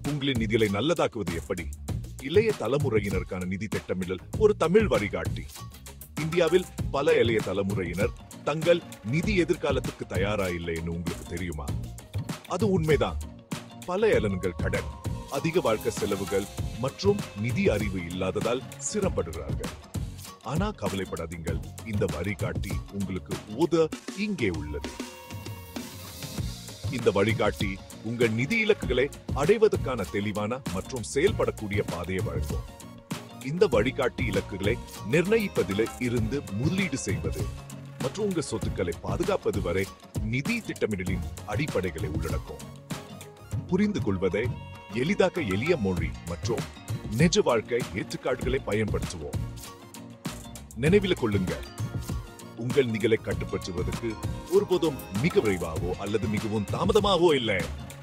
உங்களின் நிதிகளை நல்லதாக்குவது எப்படி இளைய தலைமுறையினருக்கான நிதி திட்டமிடல் ஒரு தமிழ் வழிகாட்டி இந்தியாவில் பல இளைய தலைமுறையினர் தங்கள் நிதி எதிர்காலத்துக்கு தயாரா இல்லைன்னு உங்களுக்கு தெரியுமா அது உண்மைதான் பல இளன்கள் கடன் அதிக வாழ்க்கை செலவுகள் மற்றும் நிதி அறிவு இல்லாததால் சிரமப்படுகிறார்கள் ஆனா கவலைப்படாதீங்கள் இந்த வழிகாட்டி உங்களுக்கு உத இங்கே உள்ளது இந்த வழிகாட்டி உங்கள் நிதி இலக்குகளை அடைவதற்கான தெளிவான மற்றும் செயல்படக்கூடிய பாதையை வழங்கும் இந்த வழிகாட்டி இலக்குகளை நிர்ணயிப்பதில் இருந்து முதலீடு செய்வது மற்றும் உங்கள் சொத்துக்களை பாதுகாப்பது வரை நிதி திட்டமிடலின் அடிப்படைகளை உள்ளடக்கும் புரிந்து கொள்வதை எளிதாக்க எளிய மொழி மற்றும் நிஜ வாழ்க்கை ஏற்றுக்காட்டுகளை பயன்படுத்துவோம் நினைவில் கொள்ளுங்க உங்கள் நிகழை கட்டுப்படுத்துவதற்கு ஒருபோதும் மிக விரைவாகவோ அல்லது மிகவும் தாமதமாகவோ இல்லை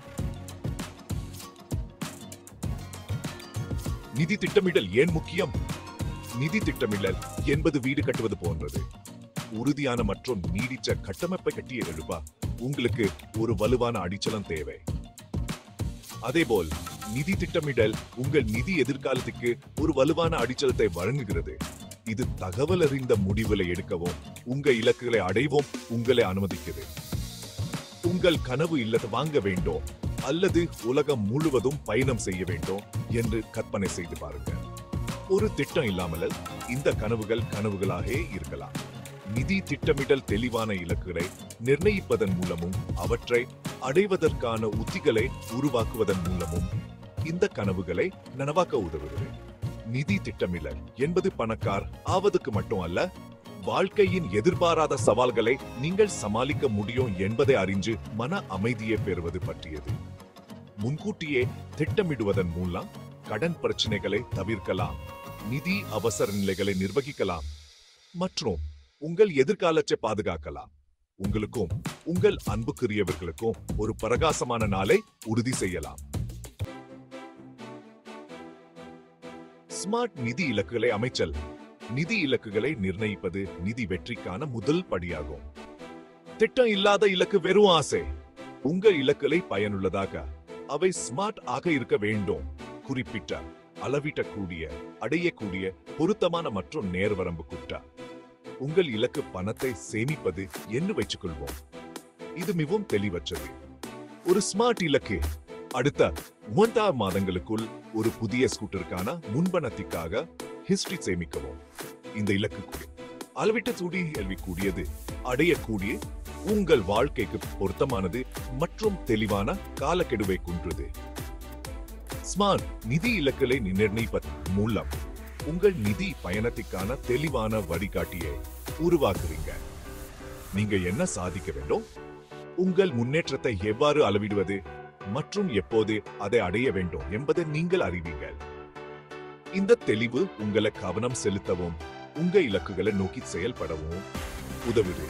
நிதி திட்டமிடல் ஏன் முக்கியம் நிதி திட்டமிடல் என்பது வீடு கட்டுவது போன்றது உறுதியான மற்றும் நீடிச்ச கட்டமைப்பை கட்டிய எழுப்பா உங்களுக்கு ஒரு வலுவான அடிச்சலம் தேவை அதேபோல் நிதி திட்டமிடல் உங்கள் நிதி எதிர்காலத்துக்கு ஒரு வலுவான அடிச்சலத்தை வழங்குகிறது இது தகவல் அறிந்த முடிவுகளை எடுக்கவும் உங்க இலக்குகளை அடைவோம் உங்களை அனுமதிக்கிறது உங்கள் கனவு இல்லத்தை வாங்க வேண்டும் அல்லது உலகம் முழுவதும் பயணம் செய்ய வேண்டும் என்று கற்பனை செய்து பாருங்க ஒரு திட்டம் இல்லாமல் இந்த கனவுகள் கனவுகளாக இருக்கலாம் நிதி திட்டமிடல் தெளிவான இலக்குகளை நிர்ணயிப்பதன் மூலமும் அவற்றை அடைவதற்கான உத்திகளை உருவாக்குவதன் மூலமும் இந்த கனவுகளை நனவாக்க உதவுகிறது நிதி திட்டமிடல் என்பது பணக்கார் ஆவதுக்கு மட்டும் அல்ல வாழ்க்கையின் எதிர்பாராத சவால்களை நீங்கள் சமாளிக்க முடியும் என்பதை அறிஞ்சு மன அமைதியை பெறுவது பற்றியது முன்கூட்டியே திட்டமிடுவதன் மூலம் கடன் பிரச்சனைகளை தவிர்க்கலாம் நிதி அவசர நிலைகளை நிர்வகிக்கலாம் மற்றும் உங்கள் எதிர்காலத்தை பாதுகாக்கலாம் உங்களுக்கும் உங்கள் அன்புக்குரியவர்களுக்கும் ஒரு பிரகாசமான நாளை உறுதி செய்யலாம் ஸ்மார்ட் நிதி இலக்குகளை அமைச்சல் நிதி இலக்குகளை நிர்ணயிப்பது நிதி வெற்றிக்கான முதல் படியாகும் திட்டம் இல்லாத இலக்கு வெறும் ஆசை உங்கள் இலக்குகளை பயனுள்ளதாக அவை ஸ்மார்ட் ஆக இருக்க வேண்டும் குறிப்பிட்ட அளவிடக்கூடிய அடையக்கூடிய பொருத்தமான மற்றும் நேர்வரம்பு குட்டா உங்கள் இலக்கு பணத்தை சேமிப்பது என்று வச்சுக்கொள்வோம் இது மிகவும் தெளிவற்றது ஒரு ஸ்மார்ட் இலக்கு அடுத்த மூன்றாம் மாதங்களுக்குள் ஒரு புதிய ஸ்கூட்டருக்கான முன்பணத்திற்காக ஹிஸ்டரி சேமிக்கவும் இந்த இலக்கு கூடிய அளவிட்ட சூடி கேள்விக்கூடியது அடையக்கூடிய உங்கள் வாழ்க்கைக்கு பொருத்தமானது மற்றும் தெளிவான காலக்கெடுவை கொன்றது ஸ்மார்ட் நிதி இலக்குகளை நிர்ணயிப்பதன் மூலம் உங்கள் நிதி பயணத்திற்கான தெளிவான வழிகாட்டியை உருவாக்குறீங்க நீங்க என்ன சாதிக்க வேண்டும் உங்கள் முன்னேற்றத்தை எவ்வாறு அளவிடுவது மற்றும் எப்போது அதை அடைய வேண்டும் என்பதை நீங்கள் அறிவீர்கள் இந்த தெளிவு உங்களை கவனம் செலுத்தவும் உங்க இலக்குகளை நோக்கி செயல்படவும் உதவுது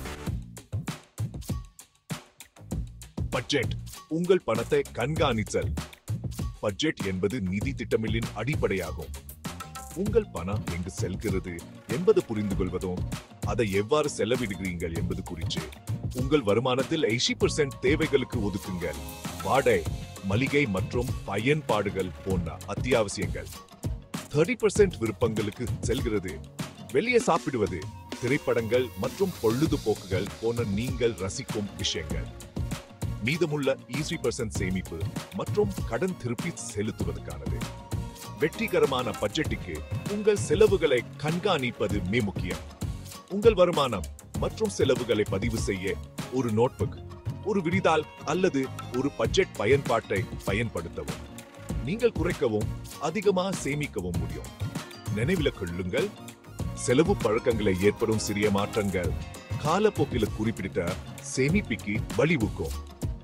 பட்ஜெட் உங்கள் பணத்தை கண்காணித்தல் பட்ஜெட் என்பது நிதி திட்டமிடலின் அடிப்படையாகும் உங்கள் பணம் எங்கு செல்கிறது என்பது புரிந்து கொள்வதும் அதை எவ்வாறு செலவிடுகிறீர்கள் என்பது குறித்து உங்கள் வருமானத்தில் 80% தேவைகளுக்கு ஒதுக்குங்கள் வாடகை மளிகை மற்றும் பயன்பாடுகள் போன்ற அத்தியாவசியங்கள் 30% விருப்பங்களுக்கு செல்கிறது வெளியே சாப்பிடுவது திரைப்படங்கள் மற்றும் பொழுதுபோக்குகள் போன்ற நீங்கள் ரசிக்கும் விஷயங்கள் மீதமுள்ள ஈஸி பர்சன்ட் சேமிப்பு மற்றும் கடன் திருப்பி செலுத்துவதற்கானது வெற்றிகரமான பட்ஜெட்டுக்கு உங்கள் செலவுகளை கண்காணிப்பது மிக முக்கியம் உங்கள் வருமானம் மற்றும் செலவுகளை பதிவு செய்ய ஒரு நோட்புக் ஒரு விரிதாள் அல்லது ஒரு பட்ஜெட் பயன்பாட்டை பயன்படுத்தவும் நீங்கள் குறைக்கவும் அதிகமாக சேமிக்கவும் முடியும் நினைவில் கொள்ளுங்கள் செலவு பழக்கங்களை ஏற்படும் சிறிய மாற்றங்கள் காலப்போக்கில் குறிப்பிட்ட சேமிப்புக்கு வழிவகுக்கும்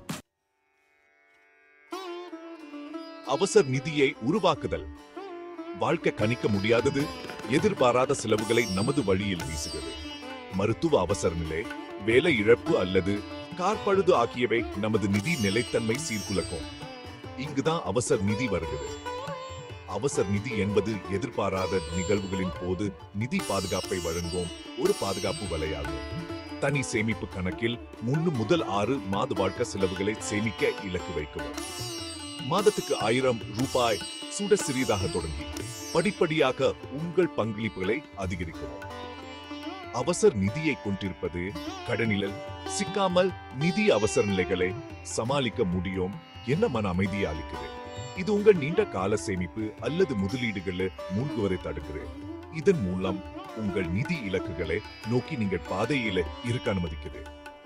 அவசர நிதியை உருவாக்குதல் வாழ்க்கை கணிக்க முடியாதது எதிர்பாராத செலவுகளை நமது வழியில் வீசுகிறது மருத்துவ அவசர நிலை வேலை இழப்பு அல்லது கார் பழுது ஆகியவை நமது நிதி நிலைத்தன்மை சீர்குலைக்கும் இங்குதான் அவசர நிதி வருகிறது அவசர நிதி என்பது எதிர்பாராத நிகழ்வுகளின் போது நிதி பாதுகாப்பை வழங்கும் ஒரு பாதுகாப்பு வலையாகும் தனி சேமிப்பு கணக்கில் முன்னு முதல் ஆறு மாத வாழ்க்கை செலவுகளை சேமிக்க இலக்கு வைக்கவும் மாதத்துக்கு ஆயிரம் ரூபாய் சுட சிறியதாக தொடங்கி படிப்படியாக உங்கள் பங்களிப்புகளை அதிகரிக்கவும் அவசர நிதியை கொண்டிருப்பது கடனில் சிக்காமல் நிதி அவசர நிலைகளை சமாளிக்க முடியும் என்ன மன அமைதியை அளிக்குது இது உங்கள் நீண்ட கால சேமிப்பு அல்லது முதலீடுகளை மூழ்குவதை தடுக்கிறது இதன் மூலம் உங்கள் நிதி இலக்குகளை நோக்கி நீங்கள் பாதையில இருக்க அனுமதிக்குது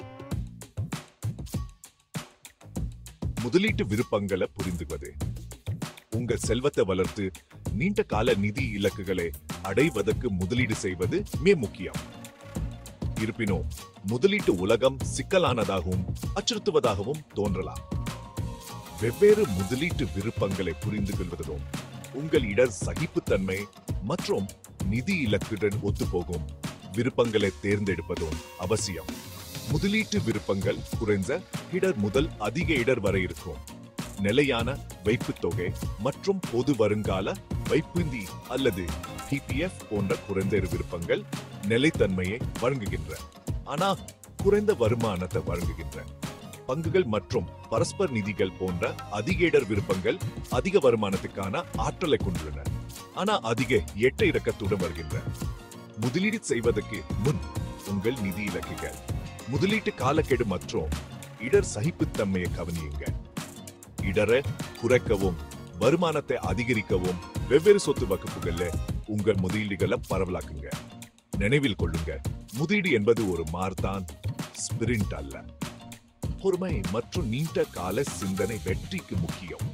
முதலீட்டு விருப்பங்களை புரிந்துவது உங்கள் செல்வத்தை வளர்த்து நீண்ட கால நிதி இலக்குகளை அடைவதற்கு முதலீடு செய்வது மிக முக்கியம் இருப்பினும் முதலீட்டு உலகம் சிக்கலானதாகவும் அச்சுறுத்துவதாகவும் தோன்றலாம் வெவ்வேறு முதலீட்டு விருப்பங்களை புரிந்து கொள்வதும் உங்கள் இடர் சகிப்புத்தன்மை மற்றும் நிதி இலக்குடன் ஒத்துப்போகும் விருப்பங்களை தேர்ந்தெடுப்பதும் அவசியம் முதலீட்டு விருப்பங்கள் குறைந்த இடர் முதல் அதிக இடர் வரை இருக்கும் நிலையான வைப்புத் தொகை மற்றும் பொது வருங்கால வைப்புந்தி அல்லது பிபிஎஃப் போன்ற குறைந்த விருப்பங்கள் நிலைத்தன்மையை வழங்குகின்ற ஆனா குறைந்த வருமானத்தை வழங்குகின்ற பங்குகள் மற்றும் பரஸ்பர நிதிகள் போன்ற அதிக இடர் விருப்பங்கள் அதிக வருமானத்துக்கான ஆற்றலை கொண்டுள்ளன ஆனா அதிக எட்ட இறக்கத்துடன் வருகின்ற முதலீடு செய்வதற்கு முன் உங்கள் நிதி இலக்குகள் முதலீட்டு காலக்கெடு மற்றும் இடர் சகிப்புத்தன்மையை கவனியுங்க இடரை குறைக்கவும் வருமானத்தை அதிகரிக்கவும் வெவ்வேறு சொத்து வகுப்புகள்ல உங்கள் முதலீடுகளை பரவலாக்குங்க நினைவில் கொள்ளுங்க முதலீடு என்பது ஒரு மார்தான் ஸ்பிரிண்ட் அல்ல பொறுமை மற்றும் நீண்ட கால சிந்தனை வெற்றிக்கு முக்கியம்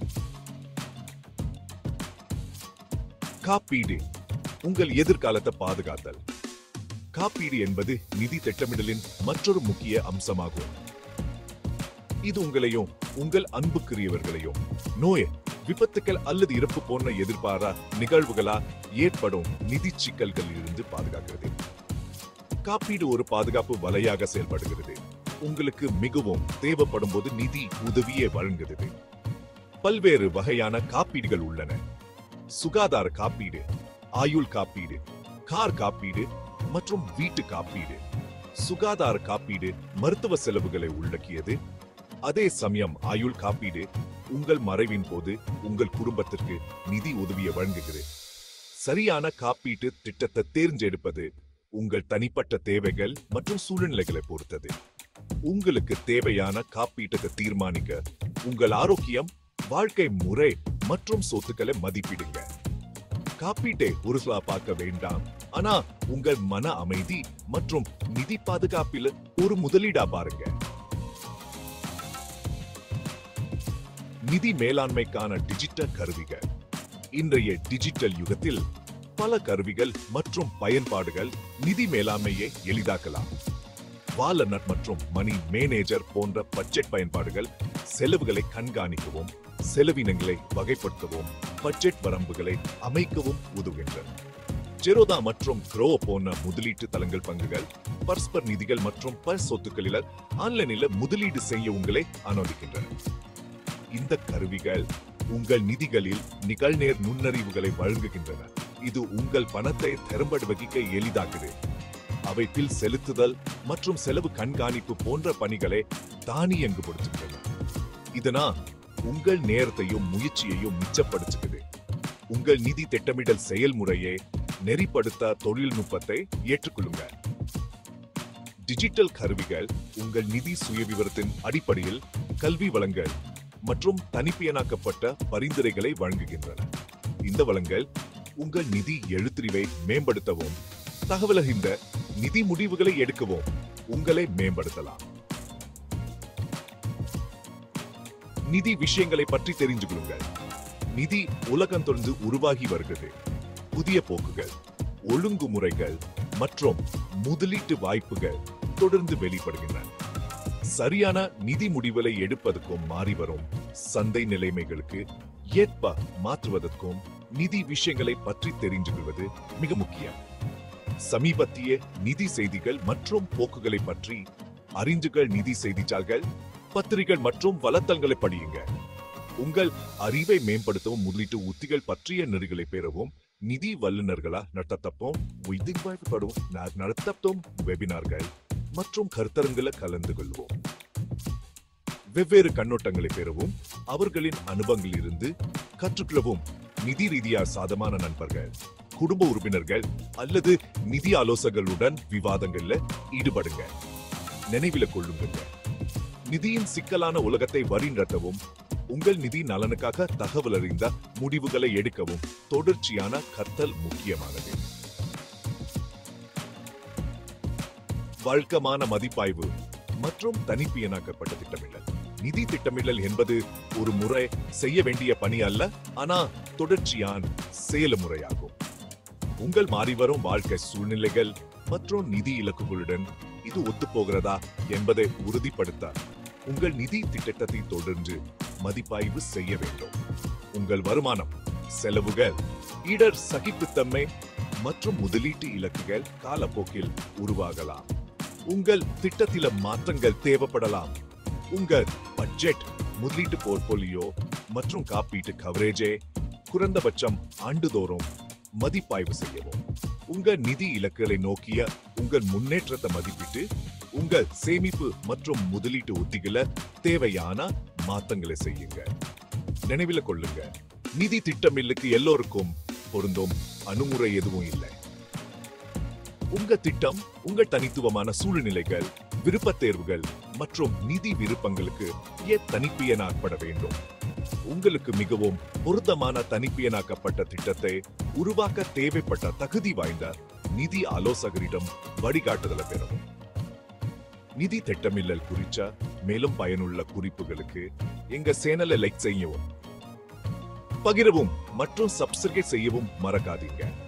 காப்பீடு உங்கள் எதிர்காலத்தை பாதுகாத்தல் காப்பீடு என்பது நிதி திட்டமிடலின் மற்றொரு முக்கிய அம்சமாகும் இது உங்களையும் உங்கள் அன்புக்குரியவர்களையும் நோய் விபத்துக்கள் அல்லது இறப்பு போன்ற எதிர்பாரா நிகழ்வுகளால் ஏற்படும் நிதி சிக்கல்களில் இருந்து பாதுகாக்கிறது காப்பீடு ஒரு பாதுகாப்பு வலையாக செயல்படுகிறது உங்களுக்கு மிகவும் தேவைப்படும் போது நிதி உதவியை வழங்குகிறது பல்வேறு வகையான காப்பீடுகள் உள்ளன சுகாதார காப்பீடு ஆயுள் காப்பீடு கார் காப்பீடு மற்றும் வீட்டு காப்பீடு சுகாதார காப்பீடு மருத்துவ செலவுகளை உள்ளடக்கியது அதே சமயம் ஆயுள் காப்பீடு உங்கள் மறைவின் போது உங்கள் குடும்பத்திற்கு நிதி உதவியை வழங்குகிறது சரியான காப்பீட்டு திட்டத்தை தேர்ந்தெடுப்பது உங்கள் தனிப்பட்ட தேவைகள் மற்றும் சூழ்நிலைகளை பொறுத்தது உங்களுக்கு தேவையான காப்பீட்டுக்கு தீர்மானிக்க உங்கள் ஆரோக்கியம் வாழ்க்கை முறை மற்றும் சொத்துக்களை மதிப்பிடுங்க காப்பீட்டை உருசலா பார்க்க வேண்டாம் ஆனா உங்கள் மன அமைதி மற்றும் நிதி பாதுகாப்பில் ஒரு முதலீடா பாருங்க நிதி மேலாண்மைக்கான டிஜிட்டல் கருவிகள் இன்றைய டிஜிட்டல் யுகத்தில் பல கருவிகள் மற்றும் பயன்பாடுகள் நிதி மேலாண்மையை எளிதாக்கலாம் வாலநட் மற்றும் மணி மேனேஜர் போன்ற பட்ஜெட் பயன்பாடுகள் செலவுகளை கண்காணிக்கவும் செலவினங்களை வகைப்படுத்தவும் பட்ஜெட் வரம்புகளை அமைக்கவும் உதவுகின்றன ஜெரோதா மற்றும் க்ரோ போன்ற முதலீட்டு தளங்கள் பங்குகள் பரஸ்பர் நிதிகள் மற்றும் பல் சொத்துக்களில் ஆன்லைனில் முதலீடு செய்ய உங்களை அனுமதிக்கின்றன இந்த கருவிகள் உங்கள் நிதிகளில் நிகழ்நேர் நுண்ணறிவுகளை வழங்குகின்றன இது உங்கள் பணத்தை திறம்பட வகிக்க எளிதாக்குது அவை பில் செலுத்துதல் மற்றும் செலவு கண்காணிப்பு போன்ற பணிகளை தானியங்குபடுத்துகின்றன இதனால் உங்கள் நேரத்தையும் முயற்சியையும் மிச்சப்படுத்துகிறது உங்கள் நிதி திட்டமிடல் செயல்முறையை நெறிப்படுத்த தொழில்நுட்பத்தை ஏற்றுக்கொள்ளுங்க டிஜிட்டல் கருவிகள் உங்கள் நிதி சுயவிவரத்தின் அடிப்படையில் கல்வி வளங்கள் மற்றும் தனிப்பயனாக்கப்பட்ட பரிந்துரைகளை வழங்குகின்றன இந்த வளங்கள் உங்கள் நிதி எழுத்துறிவை மேம்படுத்தவும் தகவலறிந்த நிதி முடிவுகளை எடுக்கவும் உங்களை மேம்படுத்தலாம் நிதி விஷயங்களை பற்றி தெரிந்து கொள்ளுங்கள் நிதி உலகம் தொடர்ந்து உருவாகி வருகிறது புதிய போக்குகள் ஒழுங்குமுறைகள் மற்றும் முதலீட்டு வாய்ப்புகள் தொடர்ந்து வெளிப்படுகின்றன சரியான நிதி முடிவுகளை எடுப்பதற்கும் மாறி வரும் சந்தை நிலைமைகளுக்கு ஏற்ப மாற்றுவதற்கும் நிதி விஷயங்களை பற்றி தெரிந்து கொள்வது மிக முக்கியம் சமீபத்திய நிதி செய்திகள் மற்றும் போக்குகளை பற்றி அறிஞ்சுகள் நிதி செய்தித்தாள்கள் பத்திரிகைகள் மற்றும் வலைத்தளங்களை படியுங்க உங்கள் அறிவை மேம்படுத்தவும் முதலீட்டு உத்திகள் பற்றிய நெறிகளை பெறவும் நிதி வல்லுநர்களா நடத்தப்போம் உயிர்வாய்ப்படும் நடத்தப்போம் வெபினார்கள் மற்றும் கருத்தரங்களை கலந்து கொள்வோம் வெவ்வேறு கண்ணோட்டங்களை பெறவும் அவர்களின் அனுபவங்களிலிருந்து கற்றுக்கொள்ளவும் நிதி ரீதியா சாதமான நண்பர்கள் குடும்ப உறுப்பினர்கள் அல்லது நிதி ஆலோசகர்களுடன் விவாதங்கள்ல ஈடுபடுங்க நினைவில கொள்ளுங்க நிதியின் சிக்கலான உலகத்தை வழி நடத்தவும் உங்கள் நிதி நலனுக்காக தகவல் அறிந்த முடிவுகளை எடுக்கவும் தொடர்ச்சியான கற்றல் முக்கியமானது வழக்கமான மதிப்பாய்வு மற்றும் தனிப்பியனாக்கப்பட்ட திட்டமிடல் நிதி திட்டமிடல் என்பது ஒரு முறை செய்ய வேண்டிய பணி அல்ல ஆனா தொடர்ச்சியான செயல்முறையாகும் உங்கள் மாறிவரும் வாழ்க்கை சூழ்நிலைகள் மற்றும் நிதி இலக்குகளுடன் இது ஒத்துப்போகிறதா என்பதை உறுதிப்படுத்த உங்கள் நிதி திட்டத்தை தொடர்ந்து மதிப்பாய்வு செய்ய வேண்டும் உங்கள் வருமானம் செலவுகள் இடர் சகிப்புத்தன்மை மற்றும் முதலீட்டு இலக்குகள் காலப்போக்கில் உருவாகலாம் உங்கள் திட்டத்தில மாற்றங்கள் தேவைப்படலாம் உங்கள் பட்ஜெட் முதலீட்டு போர்ட்போலியோ மற்றும் காப்பீட்டு கவரேஜே குறைந்தபட்சம் ஆண்டுதோறும் மதிப்பாய்வு செய்யவும் உங்கள் நிதி இலக்குகளை நோக்கிய உங்கள் முன்னேற்றத்தை மதிப்பிட்டு உங்கள் சேமிப்பு மற்றும் முதலீட்டு உத்திகளை தேவையான மாற்றங்களை செய்யுங்க நினைவில் கொள்ளுங்க நிதி திட்டமில்லுக்கு எல்லோருக்கும் பொருந்தும் அணுமுறை எதுவும் இல்லை உங்க திட்டம் உங்கள் தனித்துவமான சூழ்நிலைகள் விருப்பத் தேர்வுகள் மற்றும் நிதி விருப்பங்களுக்கு ஏ தனிப்பியனாக்கப்பட வேண்டும் உங்களுக்கு மிகவும் பொருத்தமான தனிப்பியனாக்கப்பட்ட திட்டத்தை உருவாக்க தேவைப்பட்ட தகுதி வாய்ந்த நிதி ஆலோசகரிடம் வழிகாட்டுதலை பெறவும் நிதி திட்டமிடல் குறித்த மேலும் பயனுள்ள குறிப்புகளுக்கு எங்க சேனலை லைக் செய்யவும் பகிரவும் மற்றும் சப்ஸ்கிரைப் செய்யவும் மறக்காதீங்க